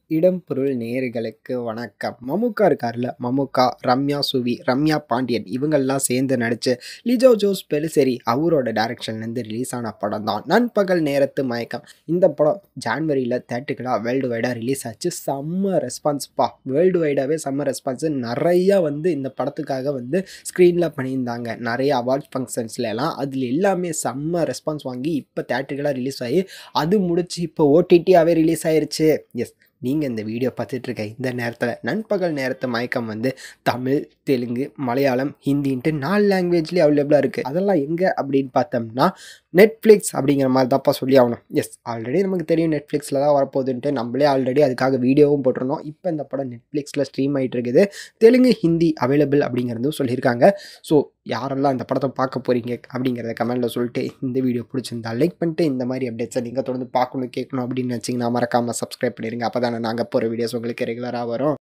இடம் பொருள் நேயர்களுக்கு வணக்கம் மமுக்கா இருக்கார்ல மமுக்கா ரம்யா சுவி ரம்யா பாண்டியன் இவங்கெல்லாம் சேர்ந்து நடிச்சு லிஜோ ஜோஸ் பெலிசெரி அவரோட டைரக்ஷன்லேருந்து ரிலீஸ் ஆன படம் தான் நண்பகல் நேரத்து மயக்கம் இந்த படம் ஜான்வரியில் தேட்டுக்கலாக வேர்ல்டு வைடாக ரிலீஸ் ஆச்சு செம்ம ரெஸ்பான்ஸ்ப்பா வேர்ல்டு வைடாகவே செம்ம ரெஸ்பான்ஸ் நிறையா வந்து இந்த படத்துக்காக வந்து ஸ்க்ரீனில் பண்ணியிருந்தாங்க நிறைய அவார்ட்ஸ் ஃபங்க்ஷன்ஸ்ல எல்லாம் அதில் எல்லாமே செம்ம ரெஸ்பான்ஸ் வாங்கி இப்போ தேட்டருக்கெல்லாம் ரிலீஸ் ஆகி அது முடிச்சு இப்போ ஓடிடியாகவே ரிலீஸ் ஆயிருச்சு எஸ் நீங்கள் இந்த வீடியோ பார்த்துட்டு இருக்க இந்த நேரத்தில் நண்பகல் நேரத்து மயக்கம் வந்து தமிழ் தெலுங்கு மலையாளம் ஹிந்தின்ட்டு நாலு லாங்குவேஜ்லேயும் அவைலபிளாக இருக்குது அதெல்லாம் எங்கே அப்படின்னு பார்த்தோம்னா நெட்ஃப்ளிக்ஸ் அப்படிங்கிற மாதிரி தான்ப்பா சொல்லி ஆகணும் எஸ் ஆல்ரெடி நமக்கு தெரியும் நெட்ஃப்ளிக்ஸில் தான் வரப்போகுதுன்ட்டு நம்மளே ஆல்ரெடி அதுக்காக வீடியோவும் போட்டிருந்தோம் இப்போ இந்த படம் நெட்ஃப்ளிக்ஸில் ஸ்ட்ரீம் ஆகிட்டு இருக்குது தெலுங்கு ஹிந்தி அவைலபிள் அப்படிங்கிறதும் சொல்லியிருக்காங்க ஸோ யாரெல்லாம் இந்த படத்தை பார்க்க போகிறீங்க அப்படிங்கிறத கமெண்ட்டில் சொல்லிட்டு இந்த வீடியோ பிடிச்சிருந்தா லைக் பண்ணிட்டு இந்த மாதிரி அப்டேட்ஸை நீங்கள் தொடர்ந்து பார்க்கணும் கேட்கணும் அப்படின்னு நினச்சிங்கன்னா மறக்காமல் சப்ஸ்கிரைப் பண்ணிடுங்க அப்போ தானே நாங்கள் போகிற வீடியோஸ் உங்களுக்கு ரெகுலராக வரும்